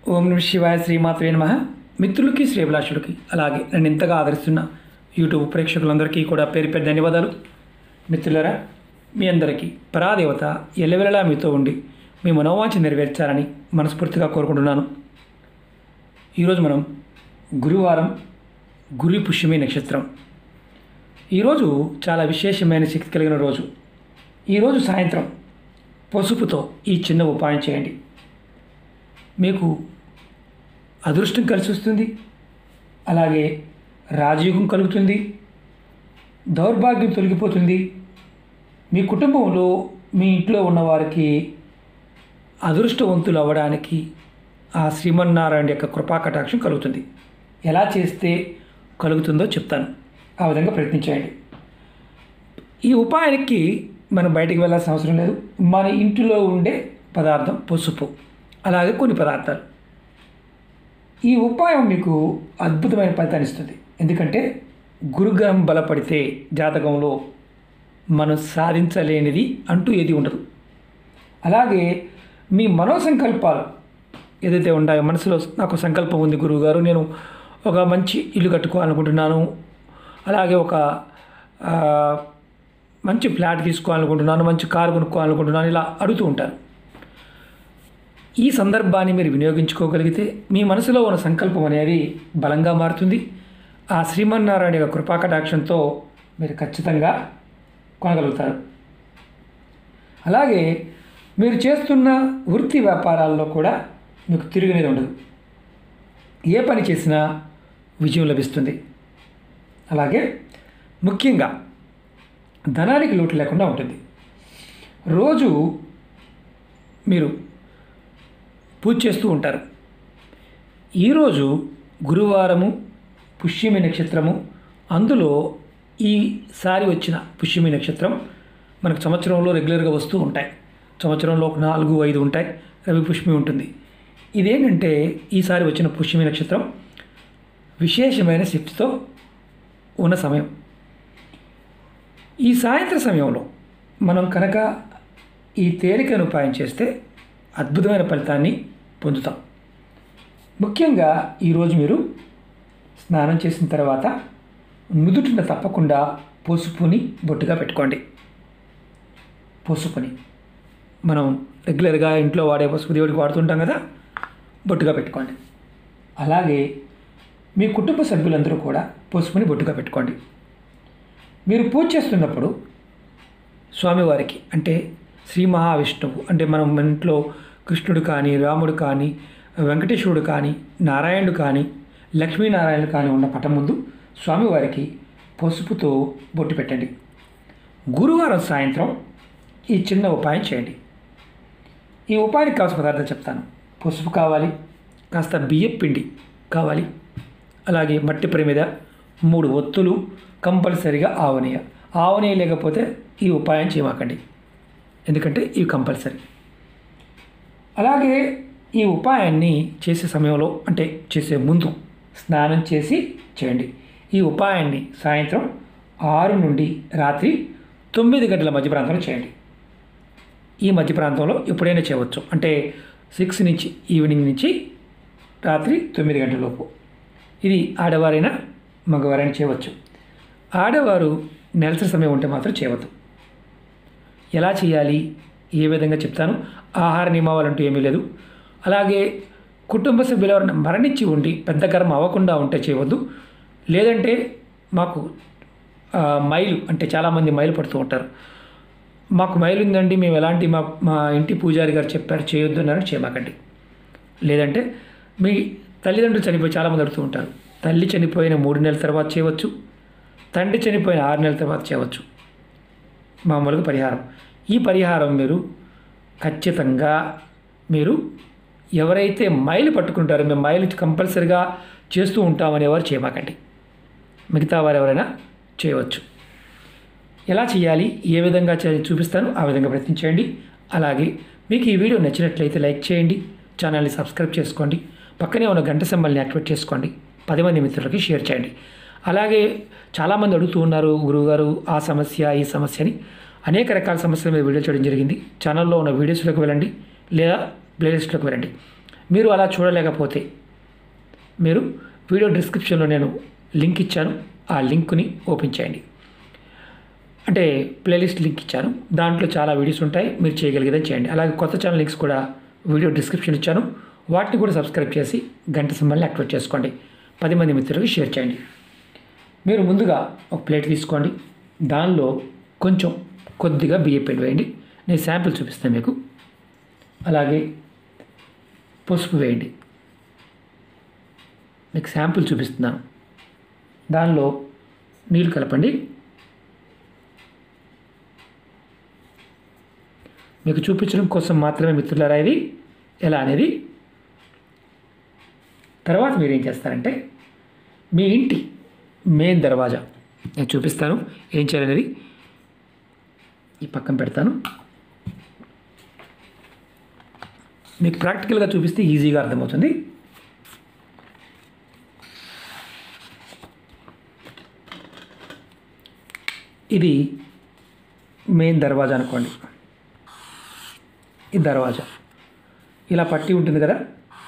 ఓం నమ శివాయ శ్రీమాత్రే నమ మిత్రులకి శ్రీభిలాషులకి అలాగే నన్ను ఇంతగా ఆదరిస్తున్న యూట్యూబ్ ప్రేక్షకులందరికీ కూడా పేరు పేరు ధన్యవాదాలు మిత్రులరా మీ అందరికీ పరాదేవత ఎల్లవెల్లలా మీతో ఉండి మీ మనోవాంఛ నెరవేర్చాలని మనస్ఫూర్తిగా కోరుకుంటున్నాను ఈరోజు మనం గురువారం గురి పుష్యమి నక్షత్రం ఈరోజు చాలా విశేషమైన శక్తి కలిగిన రోజు ఈరోజు సాయంత్రం పసుపుతో ఈ చిన్న ఉపాయం చేయండి మీకు అదృష్టం కలిసి వస్తుంది అలాగే రాజయోగం కలుగుతుంది దౌర్భాగ్యం తొలగిపోతుంది మీ కుటుంబంలో మీ ఇంట్లో ఉన్నవారికి అదృష్టవంతులు అవ్వడానికి ఆ శ్రీమన్నారాయణ యొక్క కృపా కటాక్షం కలుగుతుంది ఎలా చేస్తే కలుగుతుందో చెప్తాను ఆ విధంగా ప్రయత్నించండి ఈ ఉపాయానికి మనం బయటికి వెళ్ళాల్సిన అవసరం లేదు మన ఇంటిలో ఉండే పదార్థం పసుపు అలాగే కొన్ని పదార్థాలు ఈ ఉపాయం మీకు అద్భుతమైన ఫలితాన్ని ఇస్తుంది ఎందుకంటే గురుగ్రహం బలపడితే జాతకంలో మనం సాధించలేనిది అంటూ ఏది ఉండదు అలాగే మీ మనోసంకల్పాలు ఏదైతే ఉంటాయో మనసులో నాకు సంకల్పం ఉంది గురువుగారు నేను ఒక మంచి ఇల్లు కట్టుకోవాలనుకుంటున్నాను అలాగే ఒక ఆ, మంచి ఫ్లాట్ తీసుకోవాలనుకుంటున్నాను మంచి కారు కొనుక్కోవాలనుకుంటున్నాను ఇలా అడుగుతూ ఉంటారు ఈ సందర్భాన్ని మీరు వినియోగించుకోగలిగితే మీ మనసులో ఉన్న సంకల్పం అనేది బలంగా మారుతుంది ఆ శ్రీమన్నారాయణ యొక్క కృపాకటాక్షంతో మీరు ఖచ్చితంగా కొనగలుగుతారు అలాగే మీరు చేస్తున్న వృత్తి వ్యాపారాల్లో కూడా మీకు తిరుగునేది ఉండదు ఏ పని చేసినా విజయం లభిస్తుంది అలాగే ముఖ్యంగా ధనానికి లోటు లేకుండా ఉంటుంది రోజు మీరు పూజ చేస్తూ ఉంటారు ఈరోజు గురువారము పుష్యమి నక్షత్రము అందులో ఈసారి వచ్చిన పుష్యమి నక్షత్రం మనకు సంవత్సరంలో రెగ్యులర్గా వస్తూ ఉంటాయి సంవత్సరంలో ఒక నాలుగు ఐదు ఉంటాయి రవి పుష్యమి ఉంటుంది ఇదేంటంటే ఈసారి వచ్చిన పుష్యమి నక్షత్రం విశేషమైన శక్తితో ఉన్న సమయం ఈ సాయంత్ర సమయంలో మనం కనుక ఈ తేలికను ఉపాయం చేస్తే అద్భుతమైన ఫలితాన్ని పొందుతాం ముఖ్యంగా ఈరోజు మీరు స్నానం చేసిన తర్వాత నుదుటిన తప్పకుండా పసుపుని బొట్టుగా పెట్టుకోండి పసుపుని మనం రెగ్యులర్గా ఇంట్లో వాడే పసుపు దేవుడికి వాడుతుంటాం కదా బొట్టుగా పెట్టుకోండి అలాగే మీ కుటుంబ సభ్యులందరూ కూడా పసుపుని బొట్టుగా పెట్టుకోండి మీరు పూజ చేస్తున్నప్పుడు స్వామివారికి అంటే శ్రీ మహావిష్ణువు అంటే మనం మన ఇంట్లో కృష్ణుడు కానీ రాముడు కానీ వెంకటేశ్వరుడు కానీ నారాయణుడు కానీ లక్ష్మీనారాయణుడు కానీ ఉన్న పటం ముందు స్వామివారికి పసుపుతో బొట్టు పెట్టండి గురువారం సాయంత్రం ఈ చిన్న ఉపాయం చేయండి ఈ ఉపాయానికి కావాల్సిన పదార్థాలు చెప్తాను పసుపు కావాలి కాస్త బియ్యం పిండి కావాలి అలాగే మట్టి ప్రమిద మూడు ఒత్తులు కంపల్సరిగా ఆవనేయ ఆవనేయ లేకపోతే ఈ ఉపాయం చేయమాకండి ఎందుకంటే ఇవి కంపల్సరీ అలాగే ఈ ఉపాయాన్ని చేసే సమయంలో అంటే చేసే ముందు స్నానం చేసి చేయండి ఈ ఉపాయాన్ని సాయంత్రం ఆరు నుండి రాత్రి తొమ్మిది గంటల మధ్య ప్రాంతంలో చేయండి ఈ మధ్య ప్రాంతంలో ఎప్పుడైనా చేయవచ్చు అంటే సిక్స్ నుంచి ఈవినింగ్ నుంచి రాత్రి తొమ్మిది గంటల లోపు ఇది ఆడవారైనా మగవారైనా చేయవచ్చు ఆడవారు నెలసరి సమయం ఉంటే మాత్రం చేయవద్దు ఎలా చేయాలి ఏ విధంగా చెప్తాను ఆహార నియమాలు అంటూ ఏమీ లేదు అలాగే కుటుంబ సభ్యులు ఎవరైనా మరణించి ఉండి పెద్ద కర్మ అవ్వకుండా ఉంటే చేయవద్దు లేదంటే మాకు ఆ, మైలు అంటే చాలామంది మైలు పడుతూ ఉంటారు మాకు మైలు ఉందండి మేము ఎలాంటి మా మా ఇంటి పూజారి గారు చెప్పారు చేయొద్దు అన్నారు చేయమాకండి లేదంటే మీ తల్లిదండ్రులు చనిపోయి చాలామంది అడుగుతూ ఉంటారు తల్లి చనిపోయిన మూడు నెలల తర్వాత చేయవచ్చు తండ్రి చనిపోయిన ఆరు నెలల తర్వాత చేయవచ్చు మామూలుగా పరిహారం ఈ పరిహారం మీరు ఖచ్చితంగా మీరు ఎవరైతే మైలు పట్టుకుంటారో మేము మైలు కంపల్సరిగా చేస్తూ ఉంటామని ఎవరు చేయమాకండి మిగతా వారు ఎవరైనా చేయవచ్చు ఎలా చేయాలి ఏ విధంగా చేయాలి చూపిస్తాను ఆ విధంగా ప్రయత్నించండి అలాగే మీకు ఈ వీడియో నచ్చినట్లయితే లైక్ చేయండి ఛానల్ని సబ్స్క్రైబ్ చేసుకోండి పక్కనే ఉన్న గంట సింబల్ని యాక్టివేట్ చేసుకోండి పది మంది మిత్రులకి షేర్ చేయండి అలాగే చాలామంది అడుగుతూ ఉన్నారు గురువుగారు ఆ సమస్య ఈ సమస్యని అనేక రకాల సమస్యల మీద వీడియో చేయడం జరిగింది ఛానల్లో ఉన్న వీడియోస్లోకి వెళ్ళండి లేదా ప్లేలిస్ట్లోకి వెళ్ళండి మీరు అలా చూడలేకపోతే మీరు వీడియో డిస్క్రిప్షన్లో నేను లింక్ ఇచ్చాను ఆ లింక్ని ఓపెన్ చేయండి అంటే ప్లేలిస్ట్ లింక్ ఇచ్చాను దాంట్లో చాలా వీడియోస్ ఉంటాయి మీరు చేయగలిగేదే చేయండి అలాగే కొత్త ఛానల్ లింక్స్ కూడా వీడియో డిస్క్రిప్షన్ ఇచ్చాను వాటిని కూడా సబ్స్క్రైబ్ చేసి గంట సింబల్ని యాక్టివేట్ చేసుకోండి పది మంది మిత్రులకు షేర్ చేయండి మీరు ముందుగా ఒక ప్లేట్ తీసుకోండి దానిలో కొంచెం కొద్దిగా బియ్య పిండి వేయండి నేను శాంపిల్ చూపిస్తాను మీకు అలాగే పసుపు వేయండి మీకు శాంపిల్ చూపిస్తున్నాను దానిలో నీళ్ళు కలపండి మీకు చూపించడం కోసం మాత్రమే మిత్రులారా ఇది ఎలా అనేది తర్వాత మీరు ఏం చేస్తారంటే మీ ఇంటి మెయిన్ దర్వాజా నేను చూపిస్తాను ఏం చేయాలనేది ఈ పక్కన పెడతాను మీకు ప్రాక్టికల్గా చూపిస్తే ఈజీగా అర్థమవుతుంది ఇది మెయిన్ దర్వాజా అనుకోండి ఈ దర్వాజా ఇలా పట్టి ఉంటుంది కదా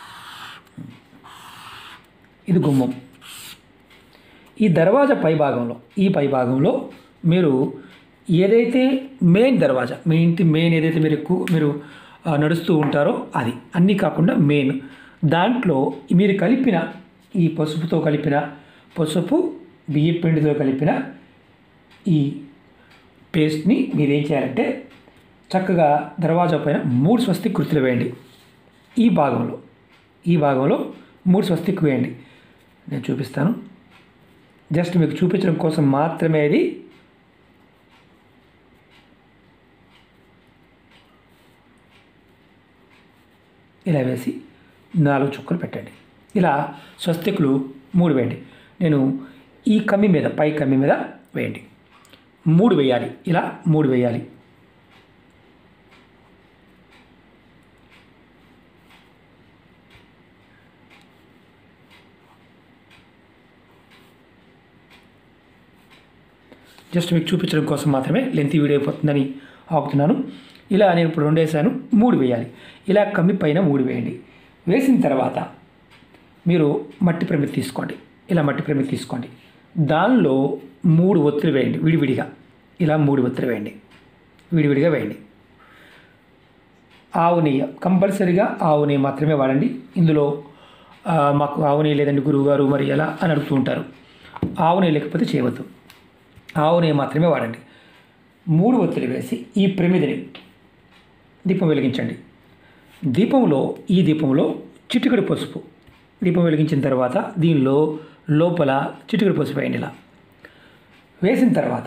ఇది గుమ్మం ఈ దర్వాజా పై భాగంలో ఈ పై భాగంలో మీరు ఏదైతే మెయిన్ దర్వాజా మీ ఇంటి మెయిన్ ఏదైతే మీరు ఎక్కువ మీరు ఆ, నడుస్తూ ఉంటారో అది అన్నీ కాకుండా మెయిన్ దాంట్లో మీరు కలిపిన ఈ పసుపుతో కలిపిన పసుపు బియ్య పిండితో కలిపిన ఈ పేస్ట్ని మీరు ఏం చేయాలంటే చక్కగా దర్వాజా పైన మూడు స్వస్తిక్ కృతులు వేయండి ఈ భాగంలో ఈ భాగంలో మూడు స్వస్తిక్ వేయండి నేను చూపిస్తాను జస్ట్ మీకు చూపించడం కోసం మాత్రమే ఇది ఇలా వేసి నాలుగు చుక్కలు పెట్టండి ఇలా స్వస్తికులు మూడు వేయండి నేను ఈ కమ్మి మీద పై కమ్మి మీద వేయండి మూడు వేయాలి ఇలా మూడు వేయాలి జస్ట్ మీకు చూపించడం కోసం మాత్రమే లెంత్ వీడియో అయిపోతుందని ఆపుతున్నాను ఇలా నేను ఇప్పుడు రెండు వేసాను మూడు వేయాలి ఇలా కమ్మి పైన మూడు వేయండి వేసిన తర్వాత మీరు మట్టి ప్రమితి తీసుకోండి ఇలా మట్టి ప్రమితి తీసుకోండి దానిలో మూడు ఒత్తులు వేయండి విడివిడిగా ఇలా మూడు ఒత్తులు వేయండి విడివిడిగా వేయండి ఆవు నెయ్యి కంపల్సరీగా ఆవు నెయ్యి మాత్రమే వాడండి ఇందులో ఆ, మాకు ఆవు నెయ్యి లేదండి గురువుగారు మరి ఎలా అని అడుగుతూ ఉంటారు ఆవు నెయ్యి లేకపోతే చేయవద్దు ఆవు నెయ్యి మాత్రమే వాడండి మూడు ఒత్తులు వేసి ఈ ప్రమిదిని దీపం వెలిగించండి దీపంలో ఈ దీపంలో చిటికెడు పసుపు దీపం వెలిగించిన తర్వాత దీనిలో లోపల చిటికెడు పసుపు వేయండి ఇలా వేసిన తర్వాత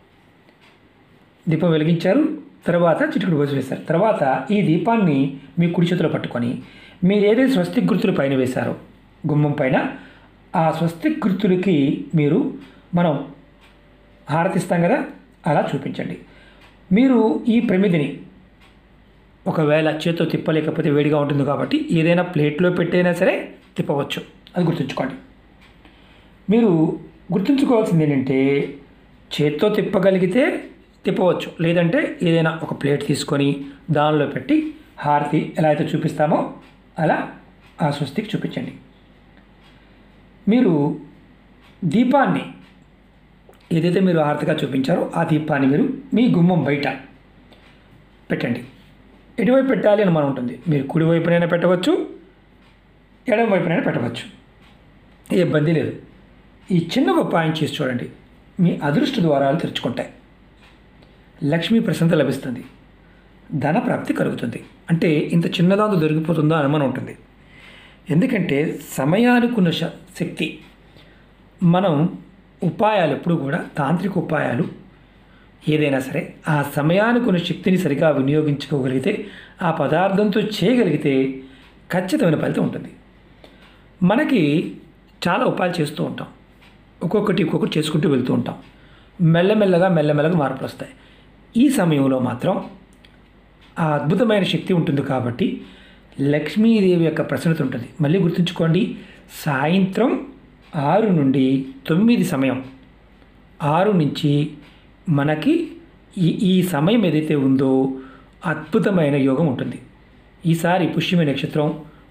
దీపం వెలిగించారు తర్వాత చిటికెడు పసుపు వేశారు తర్వాత ఈ దీపాన్ని మీ కుడి చేతిలో పట్టుకొని మీరు ఏదైతే స్వస్తిక్ గుర్తులు పైన వేశారో గుమ్మం పైన ఆ స్వస్తిక్ గుర్తులకి మీరు మనం హారతిస్తాం కదా అలా చూపించండి మీరు ఈ ప్రమిదిని ఒకవేళ చేత్తో తిప్పలేకపోతే వేడిగా ఉంటుంది కాబట్టి ఏదైనా ప్లేట్లో పెట్టైనా సరే తిప్పవచ్చు అది గుర్తుంచుకోండి మీరు గుర్తుంచుకోవాల్సింది ఏంటంటే చేత్తో తిప్పగలిగితే తిప్పవచ్చు లేదంటే ఏదైనా ఒక ప్లేట్ తీసుకొని దానిలో పెట్టి హారతి ఎలా అయితే చూపిస్తామో అలా ఆ స్వస్తికి చూపించండి మీరు దీపాన్ని ఏదైతే మీరు హారతిగా చూపించారో ఆ దీపాన్ని మీరు మీ గుమ్మం బయట పెట్టండి ఎటువైపు పెట్టాలి అని మనం ఉంటుంది మీరు కుడి వైపునైనా పెట్టవచ్చు ఎడమ వైపునైనా పెట్టవచ్చు ఏ ఇబ్బంది లేదు ఈ చిన్న ఒక పాయింట్ చేసి చూడండి మీ అదృష్ట ద్వారాలు తెరుచుకుంటాయి లక్ష్మీ ప్రశాంత లభిస్తుంది ధన ప్రాప్తి కలుగుతుంది అంటే ఇంత చిన్నదాంతో దొరికిపోతుందో అనుమానం ఉంటుంది ఎందుకంటే సమయానుకున్న శ- శక్తి మనం ఉపాయాలు ఎప్పుడు కూడా తాంత్రిక ఉపాయాలు ఏదైనా సరే ఆ సమయానుకున్న శక్తిని సరిగా వినియోగించుకోగలిగితే ఆ పదార్థంతో చేయగలిగితే ఖచ్చితమైన ఫలితం ఉంటుంది మనకి చాలా ఉపాయాలు చేస్తూ ఉంటాం ఒక్కొక్కటి ఒక్కొక్కటి చేసుకుంటూ వెళ్తూ ఉంటాం మెల్లమెల్లగా మెల్లమెల్లగా మార్పులు వస్తాయి ఈ సమయంలో మాత్రం ఆ అద్భుతమైన శక్తి ఉంటుంది కాబట్టి లక్ష్మీదేవి యొక్క ప్రసన్నత ఉంటుంది మళ్ళీ గుర్తుంచుకోండి సాయంత్రం ఆరు నుండి తొమ్మిది సమయం ఆరు నుంచి మనకి ఈ ఈ సమయం ఏదైతే ఉందో అద్భుతమైన యోగం ఉంటుంది ఈసారి పుష్యమి నక్షత్రం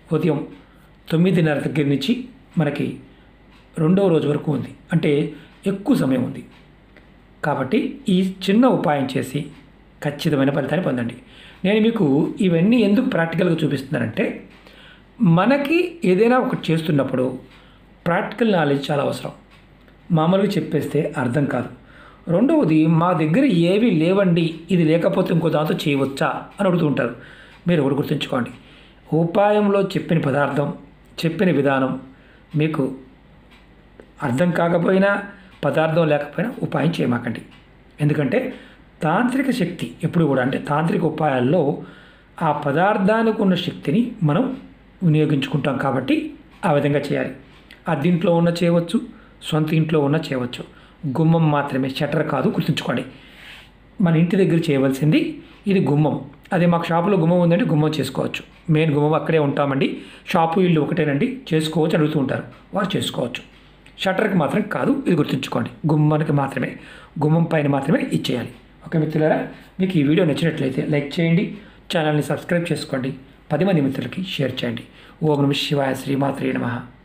ఉదయం తొమ్మిదిన్నర దగ్గర నుంచి మనకి రెండవ రోజు వరకు ఉంది అంటే ఎక్కువ సమయం ఉంది కాబట్టి ఈ చిన్న ఉపాయం చేసి ఖచ్చితమైన ఫలితాన్ని పొందండి నేను మీకు ఇవన్నీ ఎందుకు ప్రాక్టికల్గా చూపిస్తున్నానంటే మనకి ఏదైనా ఒకటి చేస్తున్నప్పుడు ప్రాక్టికల్ నాలెడ్జ్ చాలా అవసరం మామూలుగా చెప్పేస్తే అర్థం కాదు రెండవది మా దగ్గర ఏవి లేవండి ఇది లేకపోతే ఇంకో దాంతో చేయవచ్చా అని అడుగుతూ ఉంటారు మీరు ఒకటి గుర్తుంచుకోండి ఉపాయంలో చెప్పిన పదార్థం చెప్పిన విధానం మీకు అర్థం కాకపోయినా పదార్థం లేకపోయినా ఉపాయం చేయమాకండి ఎందుకంటే తాంత్రిక శక్తి ఎప్పుడు కూడా అంటే తాంత్రిక ఉపాయాల్లో ఆ పదార్థానికి ఉన్న శక్తిని మనం వినియోగించుకుంటాం కాబట్టి ఆ విధంగా చేయాలి అద్దింట్లో ఉన్న చేయవచ్చు సొంత ఇంట్లో ఉన్న చేయవచ్చు గుమ్మం మాత్రమే షటర్ కాదు గుర్తుంచుకోండి మన ఇంటి దగ్గర చేయవలసింది ఇది గుమ్మం అదే మాకు షాపులో గుమ్మం ఉందంటే గుమ్మం చేసుకోవచ్చు మెయిన్ గుమ్మం అక్కడే ఉంటామండి షాపు ఇల్లు ఒకటేనండి చేసుకోవచ్చు అడుగుతూ ఉంటారు వారు చేసుకోవచ్చు షట్టర్కి మాత్రం కాదు ఇది గుర్తుంచుకోండి గుమ్మానికి మాత్రమే గుమ్మం పైన మాత్రమే ఇచ్చేయాలి ఓకే మిత్రులారా మీకు ఈ వీడియో నచ్చినట్లయితే లైక్ చేయండి ఛానల్ని సబ్స్క్రైబ్ చేసుకోండి పది మంది మిత్రులకి షేర్ చేయండి ఓం నమ శివాయ శ్రీమాత్రే నమః